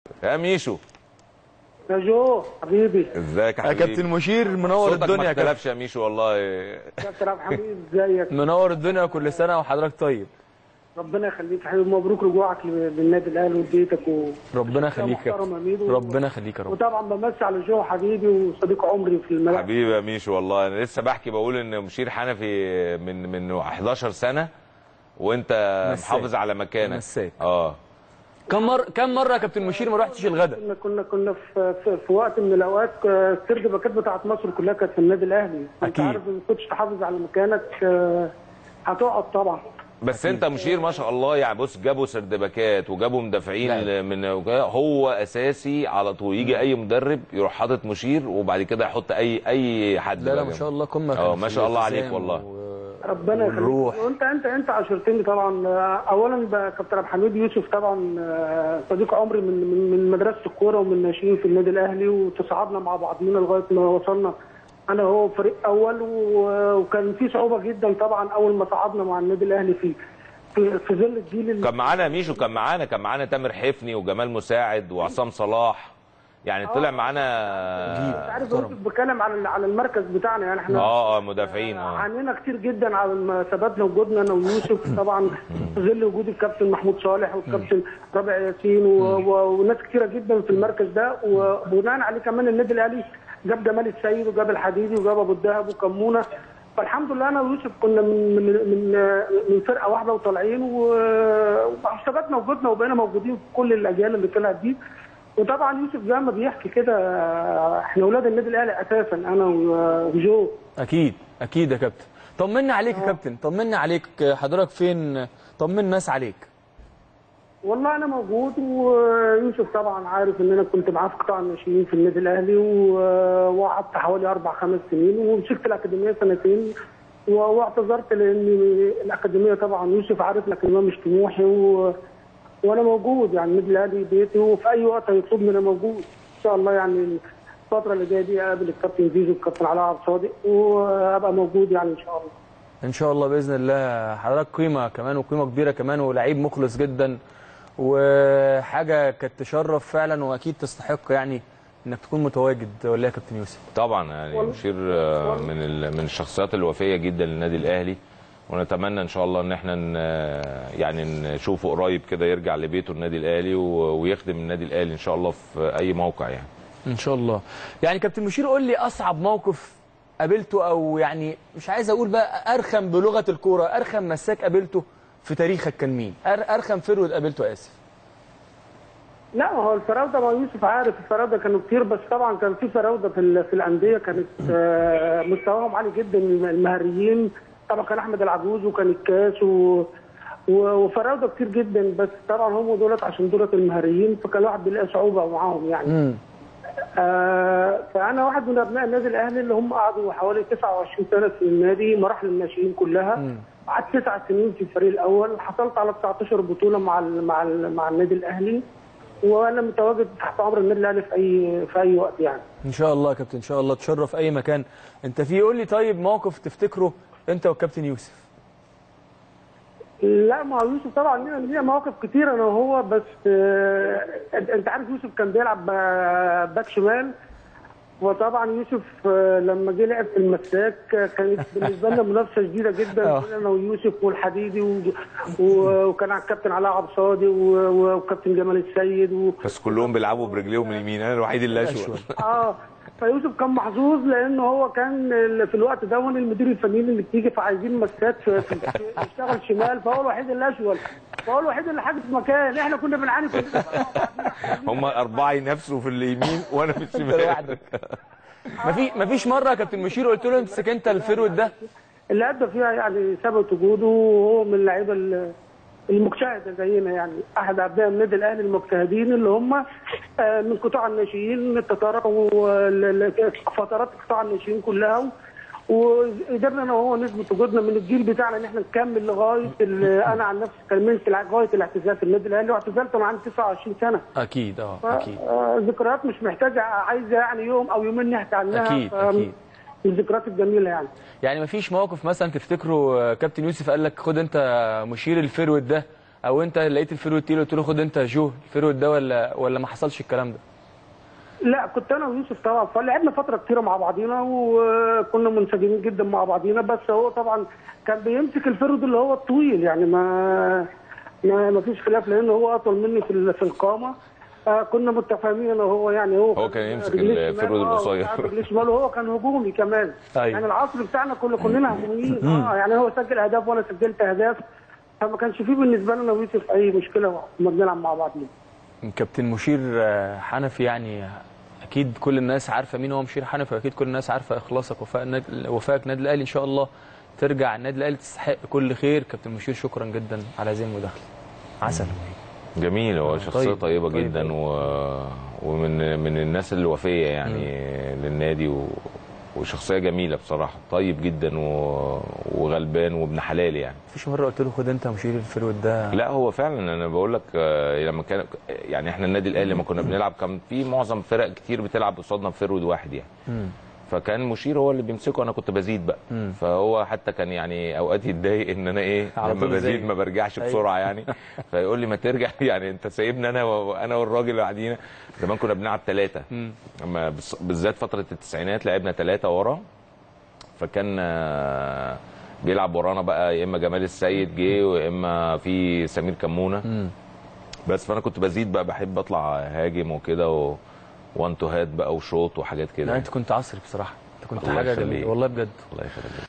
يا ميشو يا جو حبيبي ازيك يا يا حبيبي كابتن مشير منور صوتك الدنيا ما يا كابتن اختلفش يا ميشو والله كابتن عبد الحميد ازيك منور الدنيا كل سنه وحضرتك طيب ربنا يخليك يا حبيبي مبروك رجوعك للنادي الاهلي وديتك و... ربنا يخليك يا محترم يا كابتن ميدو. ربنا يخليك يا رب وطبعا بمسي على جو حبيبي وصديق عمري في الملعب حبيبي يا ميشو والله انا لسه بحكي بقول ان مشير حنفي من من 11 سنه وانت مساك. محافظ على مكانك مساك. اه كم مره كم مره يا كابتن مشير ما رحتش الغدا كنا كنا كنا في, في, في وقت من الاوقات آه، السرد باكات بتاعت مصر كلها كانت في النادي الاهلي انت أكيد. عارف ان كنتش تحافظ على مكانك آه، هتقعد طبعا بس انت مشير ما شاء الله يعني بص جابوا سردباكات وجابوا مدافعين لا. من هو اساسي على طول يجي اي مدرب يروح حاطط مشير وبعد كده يحط اي اي حد لا لا بقى ما جنبه. شاء الله قمه اه كان ما في شاء الله عليك الالتزام والله و- ربنا يخليك والروح. وانت انت انت عشرتني طبعا آه، اولا بقى كابتن عبد الحميد يوسف طبعا آه، صديق عمري من من من مدرسه الكوره ومن ناشئين في النادي الاهلي وتصعدنا مع بعضنا لغايه ما وصلنا انا وهو فريق اول و- وكان في صعوبه جدا طبعا اول ما صعدنا مع النادي الاهلي في في, في ظل الجيل اللي كان معانا ميشو كان معانا كان معانا تامر حفني وجمال مساعد وعصام صلاح يعني طلع معانا عارف يوسف بتكلم على على المركز بتاعنا يعني احنا اه اه مدافعين اه عانينا كتير جدا على ما ثبتنا وجودنا انا ويوسف طبعا في ظل وجود الكابتن محمود صالح والكابتن رابع ياسين و... و... وناس كتيره جدا في المركز ده وبناء عليه كمان النادي الاهلي جاب جمال السيد وجاب الحديدي وجاب ابو الدهب وكمونه فالحمد لله انا ويوسف كنا من من من, من فرقه واحده وطالعين و- وثبتنا وجودنا وبقينا موجودين في كل الاجيال اللي طلعت دي وطبعا يوسف زي ما بيحكي كده احنا اولاد النادي الاهلي اساسا انا و- وجو اكيد اكيد يا كابتن طمنا عليك يا كابتن طمنا عليك حضرتك فين طمنا الناس عليك والله انا موجود ويوسف طبعا عارف ان انا كنت معاه في قطاع الناشئين في النادي الاهلي و- وقعدت حوالي اربع خمس سنين ومسكت الاكاديميه سنتين و- واعتذرت لان الاكاديميه طبعا يوسف عارف الاكاديميه مش طموحي و... وانا موجود يعني النادي الاهلي بيتي وفي اي وقت هيطلبني انا موجود ان شاء الله يعني الفتره اللي جايه دي اقابل الكابتن زيزو والكابتن علاء عبد الصادق وابقى موجود يعني ان شاء الله ان شاء الله باذن الله حضرتك قيمه كمان وقيمه كبيره كمان ولعيب مخلص جدا وحاجه كانت تشرف فعلا واكيد تستحق يعني انك تكون متواجد ولا إيه يا كابتن يوسف طبعا يعني والله. مشير آه، من ال- من الشخصيات الوفيه جدا للنادي الاهلي ونتمنى ان شاء الله ان احنا ن- يعني نشوفه قريب كده يرجع لبيته النادي الاهلي و- ويخدم النادي الاهلي ان شاء الله في اي موقع يعني ان شاء الله يعني كابتن مشير قول لي اصعب موقف قابلته او يعني مش عايز اقول بقى ارخم بلغه الكوره ارخم مساك قابلته في تاريخك كان مين أر ارخم فرود قابلته اسف لا ما هو الفراوده ما يوسف عارف الفراوده كانوا كتير بس طبعا كان في فراوده في ال- في الانديه كانت آه، مستواهم عالي جدا المهريين طبعا كان احمد العجوز وكان الكاس و و- وفراوده كتير جدا بس طبعا هم دولت عشان دولت المهريين فكان الواحد بيلاقي صعوبه معاهم يعني امم آه فانا واحد من ابناء النادي الاهلي اللي هم قعدوا حوالي 29 سنه في النادي مراحل الناشئين كلها قعدت تسع سنين في الفريق الاول حصلت على 19 بطوله مع ال مع ال مع النادي الاهلي وانا متواجد تحت امر النادي الاهلي في اي في اي وقت يعني ان شاء الله يا كابتن ان شاء الله تشرف اي مكان انت فيه قول لي طيب موقف تفتكره انت والكابتن يوسف لا ما هو يوسف طبعا لينا لينا مواقف كتير انا وهو بس آه انت أنت عارف يوسف كان بيلعب با- باك شمال وطبعا يوسف آه، لما جه لعب في المساك آه، كانت بالنسبه لنا منافسه شديده جدا آه. انا ويوسف والحديدي و... و... وكان على الكابتن علاء عبد الصادق و... وكابتن جمال السيد و... بس كلهم بيلعبوا برجليهم اليمين انا الوحيد اللي اشول اه فيوسف كان محظوظ لان هو كان ال- في الوقت ده هو المدير الفني اللي بتيجي فعايزين مسات في- في- في- يشتغل شمال فهو الوحيد اللي اشول فهو الوحيد اللي حاجز مكان احنا كنا بنعاني كلنا هم اربعه ينافسوا في اليمين وانا في انت الشمال لوحدك مفي مفيش مره يا كابتن مشير قلت له امسك انت الفرود ده اللي ادى فيها يعني ثبت وجوده وهو من اللعيبه ال- المجتهده زينا يعني احد ابناء النادي الاهلي المجتهدين اللي هم آه، من قطاع الناشئين تطرقوا ل- ل- فترات قطاع الناشئين كلها وقدرنا انا وهو نثبت وجودنا من الجيل بتاعنا ان احنا نكمل لغايه ال- انا عن نفسي كملت لغايه الاعتزال في النادي الاهلي واعتزلت وانا عندي 29 سنه اكيد اه اكيد آه، ذكريات مش محتاجه عايزه يعني يوم او يومين نحكي عنها أكيد، ف- أكيد. من الذكريات الجميله يعني يعني مفيش موقف مثلا تفتكره آه، كابتن يوسف قال لك خد انت مشير الفرود ده او انت لقيت الفيرود تقيل قلت له خد انت يا جو الفيرود ده ولا ولا ما حصلش الكلام ده لا كنت انا ويوسف طبعا فلعبنا فتره كتيره مع بعضينا وكنا منسجمين جدا مع بعضينا بس هو طبعا كان بيمسك الفرد اللي هو الطويل يعني ما ما, ما فيش خلاف لان هو اطول مني في ال- في القامه آه كنا متفاهمين انا وهو يعني هو هو كان يمسك رجليه الفرد شمال، آه، القصير. وساعات رجليه شمال وهو كان هجومي كمان أيوة. يعني العصر بتاعنا كله كلنا هجوميين اه يعني هو سجل اهداف وانا سجلت اهداف فما كانش فيه بالنسبه لنا انا ويوسف اي مشكله لما بنلعب مع بعضين كابتن مشير آه، حنفي يعني اكيد كل الناس عارفه مين هو مشير حنفي واكيد كل الناس عارفه اخلاصك وفاء النادي وفائك النادي الاهلي ان شاء الله ترجع النادي الاهلي تستحق كل خير كابتن مشير شكرا جدا على هذه المداخله عسل جميل هو شخصيه طيب، طيبه طيب، جدا طيب. و... ومن من الناس الوفيه يعني للنادي و... وشخصيه جميله بصراحه طيب جدا و... وغلبان وابن حلال يعني مفيش مره قلت له خد انت يا مشير الفيرود ده لا هو فعلا انا بقول لك آه، لما كان يعني احنا النادي الاهلي لما كنا بنلعب كان في معظم فرق كتير بتلعب قصادنا بفرود واحد يعني مم. فكان مشير هو اللي بيمسكه انا كنت بزيد بقى مم. فهو حتى كان يعني اوقات يتضايق ان انا ايه على لما طول بزيد زيه. ما برجعش أيوة. بسرعه يعني فيقول لي ما ترجع يعني انت سايبني انا وانا والراجل اللي قاعدين زمان كنا بنلعب ثلاثه مم. اما بص- بالذات فتره التسعينات لعبنا ثلاثه ورا فكان آه، بيلعب ورانا بقى يا اما جمال السيد جه ويا اما في سمير كمونه مم. بس فانا كنت بزيد بقى بحب اطلع هاجم وكده و... وان تو هات بقى وشوط وحاجات لا كده انت كنت عصري بصراحه انت كنت الله حاجه يخليك. جميله والله بجد الله يخليك